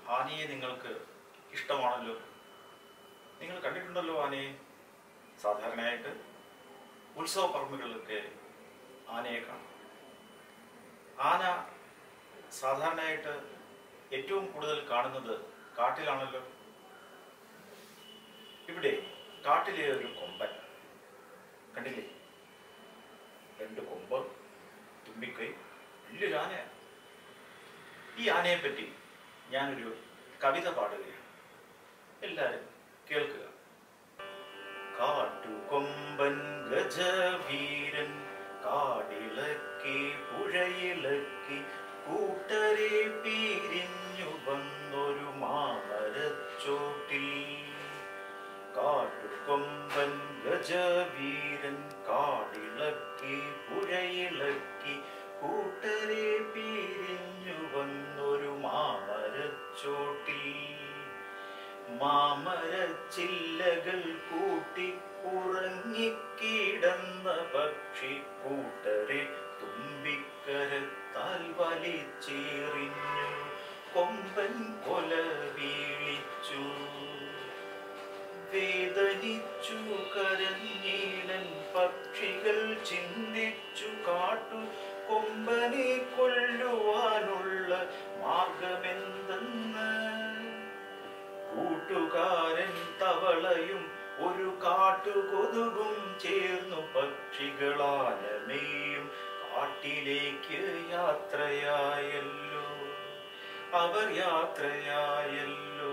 ആനയെ നിങ്ങൾക്ക് ഇഷ്ടമാണല്ലോ നിങ്ങൾ കണ്ടിട്ടുണ്ടല്ലോ ആനയെ സാധാരണയായിട്ട് ഉത്സവ പറമ്പുകളിലൊക്കെ ആനയെ കാണാം ആന സാധാരണയായിട്ട് ഏറ്റവും കൂടുതൽ കാണുന്നത് കാട്ടിലാണല്ലോ ഇവിടെ കാട്ടിലെ ഒരു കൊമ്പൻ കണ്ടില്ലേ രണ്ട് കൊമ്പ് തുമ്പിക്കൈ വലിയൊരു ആനയാണ് ഈ ആനയെ പറ്റി ഞാനൊരു കവിത പാടുകയാണ് എല്ലാവരും കേൾക്കുക കാട്ടുകൊമ്പൻ ഗജവീരൻ കാടിളക്കി പുഴയിളക്കി കൂട്ടരെ പിരിഞ്ഞു വന്നൊരു മാമരച്ചോട്ടിൽ കാട്ടുകൊമ്പൻ ഗജവീരൻ കാടിളക്കി പുഴയിളക്കി കൂട്ടരെ പിരിഞ്ഞു വന്നൊരു മാമരച്ചോട്ടിൽ മാമരച്ചില്ലകൾ കൂട്ടി ഉറങ്ങിക്കിടന്ന പക്ഷി കൂട്ടരെ തുമ്പിക്കരത്താൽ വലിച്ചെറിഞ്ഞു കൊമ്പൻ കൊല വീളിച്ചു വേദനിച്ചു കരഞ്ഞീടൻ പക്ഷികൾ ചിന്തിച്ചു കാട്ടു കൊമ്പനെ കൊല്ലുവാനുള്ള മാർഗമെന്തെന്ന് കൂട്ടുകാരൻ തവളയും ഒരു കാട്ടുകൊതുകും ചേർന്നു പക്ഷികളാനമേയും കാട്ടിലേക്ക് യാത്രയായല്ലോ അവർ യാത്രയായല്ലോ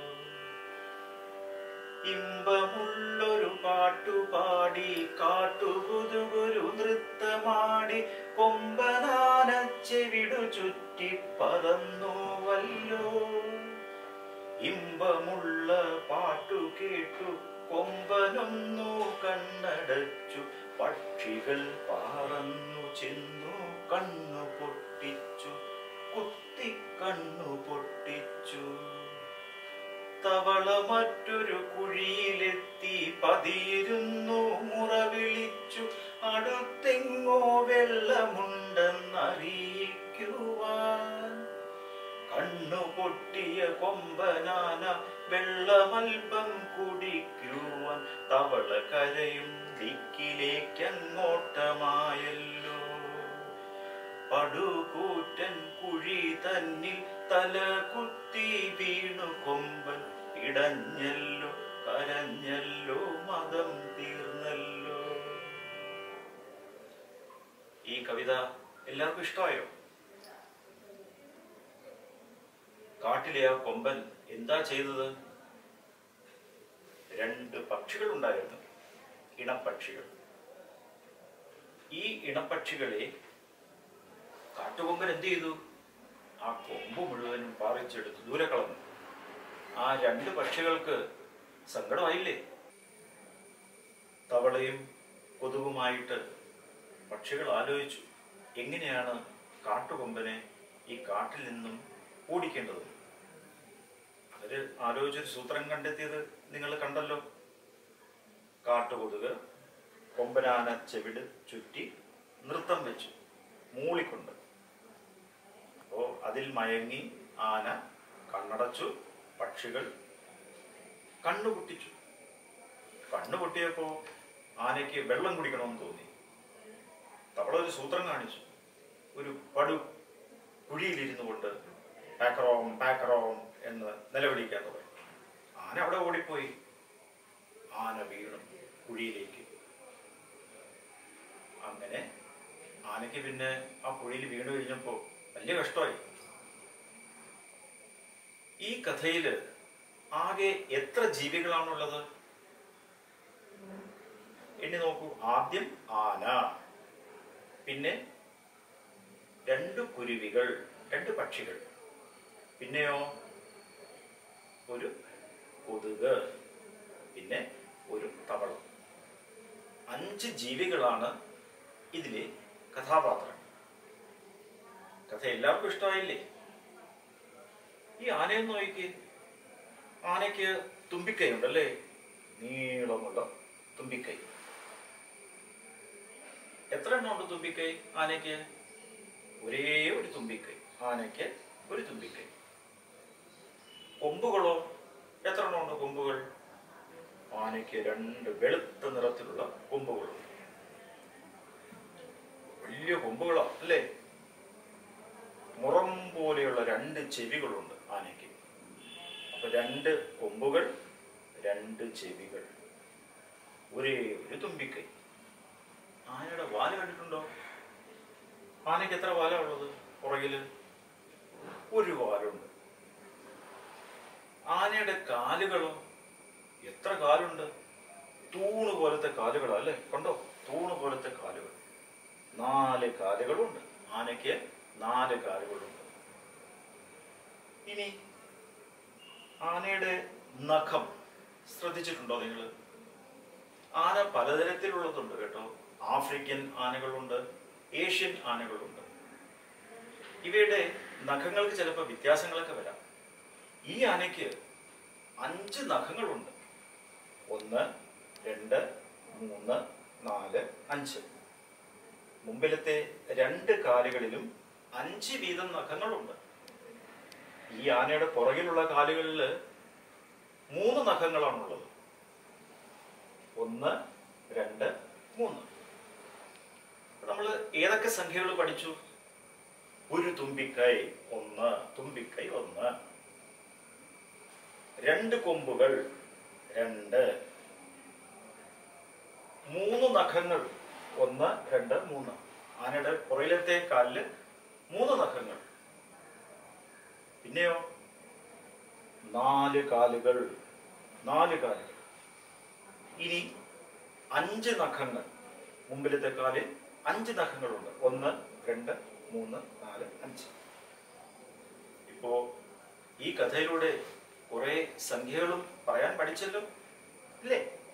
ഇമ്പമുള്ളൊരു പാട്ടുപാടി കാട്ടുകുതുകൊരു നൃത്തമാടി കൊമ്പനാന ചെവിടു ചുറ്റി പറന്നുവല്ലോ ഇമ്പമുള്ള പാട്ടു കേട്ടു കൊമ്പനൊന്നു കണ്ണടച്ചു പക്ഷികൾ പറന്നു ചെന്നു കണ്ണു പൊട്ടിച്ചു കുത്തി കണ്ണു പൊട്ടിച്ചു തവള മറ്റൊരു കുഴിയിലെത്തി പതിയിരുന്നു മുറവിളിച്ചു അടുത്തെങ്ങോ വെള്ളമുണ്ടെന്നറിയിക്കുവാൻ കണ്ണു പൊട്ടിയ കൊമ്പനാന വെള്ളമൽപ്പം കുടിക്കുവാൻ തവള കരയും ദിക്കിലേക്കങ്ങോട്ടമായല്ലോ പടുകൂറ്റൻ കുഴി തന്നിൽ തല കുത്തി വീണു കൊമ്പൻ ഇടഞ്ഞല്ലോ കരഞ്ഞല്ലോ മതം തീർന്നല്ലോ ഈ കവിത എല്ലാവർക്കും ഇഷ്ടമായോ കാട്ടിലെ ആ കൊമ്പൻ എന്താ ചെയ്തത് രണ്ട് പക്ഷികൾ ഉണ്ടായിരുന്നു ഇണപ്പക്ഷികൾ ഈ ഇണപ്പക്ഷികളെ കാട്ടുകൊമ്പൻ എന്ത് ചെയ്തു ആ കൊമ്പ് മുഴുവനും പറിച്ചെടുത്ത് ദൂരെ കളഞ്ഞു ആ രണ്ട് പക്ഷികൾക്ക് സങ്കടമായില്ലേ തവളയും കൊതുകുമായിട്ട് പക്ഷികൾ ആലോചിച്ചു എങ്ങനെയാണ് കാട്ടുകൊമ്പനെ ഈ കാട്ടിൽ നിന്നും ഓടിക്കേണ്ടത് അവര് ആലോചിച്ചൊരു സൂത്രം കണ്ടെത്തിയത് നിങ്ങൾ കണ്ടല്ലോ കാട്ടുകൊതുക് കൊമ്പനാന ചെവിട് ചുറ്റി നൃത്തം വെച്ചു മൂളിക്കൊണ്ട് അപ്പോ അതിൽ മയങ്ങി ആന കണ്ണടച്ചു പക്ഷികൾ കണ്ണുപൊട്ടിച്ചു കണ്ണുപൊട്ടിയപ്പോ ആനയ്ക്ക് വെള്ളം കുടിക്കണമെന്ന് തോന്നി തവള ഒരു സൂത്രം കാണിച്ചു ഒരു പടു കുഴിയിലിരുന്നു കൊണ്ട് പാക്കറോം പാക്കറോം എന്ന് നിലവിളിക്കാൻ തുടങ്ങി ആന അവിടെ ഓടിപ്പോയി ആന വീണു കുഴിയിലേക്ക് അങ്ങനെ ആനയ്ക്ക് പിന്നെ ആ കുഴിയിൽ വീണു കഴിഞ്ഞപ്പോ വലിയ കഷ്ടമായി ഈ കഥയില് ആകെ എത്ര ജീവികളാണുള്ളത് എണ്ണി നോക്കൂ ആദ്യം ആന പിന്നെ രണ്ട് കുരുവികൾ രണ്ട് പക്ഷികൾ പിന്നെയോ ഒരു കൊതുക് പിന്നെ ഒരു തവള അഞ്ച് ജീവികളാണ് ഇതിലെ കഥാപാത്രങ്ങൾ കഥ എല്ലാവർക്കും ഇഷ്ടമായില്ലേ ഈ ആനയെ നോക്കി ആനയ്ക്ക് തുമ്പിക്കൈ ഉണ്ടല്ലേ നീളമുള്ള തുമ്പിക്കൈ എത്ര എണ്ണം ഉണ്ട് തുമ്പിക്കൈ ആനയ്ക്ക് ഒരേ ഒരു തുമ്പിക്കൈ ആനയ്ക്ക് ഒരു തുമ്പിക്കൈ ആനയ്ക്ക് രണ്ട് വെളുത്ത നിറത്തിലുള്ള കൊമ്പുകളുണ്ട് വലിയ കൊമ്പുകളാ അല്ലേ മുറം പോലെയുള്ള രണ്ട് ചെവികളുണ്ട് ആനയ്ക്ക് അപ്പൊ രണ്ട് കൊമ്പുകൾ രണ്ട് ചെവികൾ ഒരേ ഒരു തുമ്പിക്കൈ ആനയുടെ വാല് കണ്ടിട്ടുണ്ടോ ആനയ്ക്ക് എത്ര വാലാ ഉള്ളത് പുറകില് ഒരു വാലുണ്ട് ആനയുടെ കാലുകളോ എത്ര കാലുണ്ട് തൂണ് പോലത്തെ കാലുകളാ അല്ലേ കണ്ടോ തൂണ് പോലത്തെ കാലുകൾ നാല് കാലുകളുണ്ട് ആനയ്ക്ക് നാല് കാലുകളുണ്ട് ഇനി ആനയുടെ നഖം ശ്രദ്ധിച്ചിട്ടുണ്ടോ നിങ്ങൾ ആന പലതരത്തിലുള്ളതുണ്ട് കേട്ടോ ആഫ്രിക്കൻ ആനകളുണ്ട് ഏഷ്യൻ ആനകളുണ്ട് ഇവയുടെ നഖങ്ങൾക്ക് ചിലപ്പോൾ വ്യത്യാസങ്ങളൊക്കെ വരാം ഈ ആനയ്ക്ക് അഞ്ച് നഖങ്ങളുണ്ട് ഒന്ന് രണ്ട് മൂന്ന് നാല് അഞ്ച് മുമ്പിലത്തെ രണ്ട് കാലുകളിലും അഞ്ച് വീതം നഖങ്ങളുണ്ട് ഈ ആനയുടെ പുറകിലുള്ള കാലുകളിൽ മൂന്ന് നഖങ്ങളാണുള്ളത് ഒന്ന് രണ്ട് മൂന്ന് നമ്മൾ ഏതൊക്കെ സംഖ്യകൾ പഠിച്ചു ഒരു തുമ്പിക്കൈ ഒന്ന് തുമ്പിക്കൈ ഒന്ന് രണ്ട് കൊമ്പുകൾ രണ്ട് മൂന്ന് നഖങ്ങൾ ഒന്ന് രണ്ട് മൂന്ന് ആനയുടെ പുറയിലത്തെ കാലില് മൂന്ന് നഖങ്ങൾ പിന്നെയോ നാല് കാലുകൾ നാല് കാലുകൾ ഇനി അഞ്ച് നഖങ്ങൾ മുമ്പിലത്തെ കാലിൽ അഞ്ച് നഖങ്ങളുണ്ട് ഒന്ന് രണ്ട് മൂന്ന് നാല് അഞ്ച് ഇപ്പോ ഈ കഥയിലൂടെ കുറെ സംഖ്യകളും പറയാൻ പഠിച്ചല്ലോ ഇല്ലേ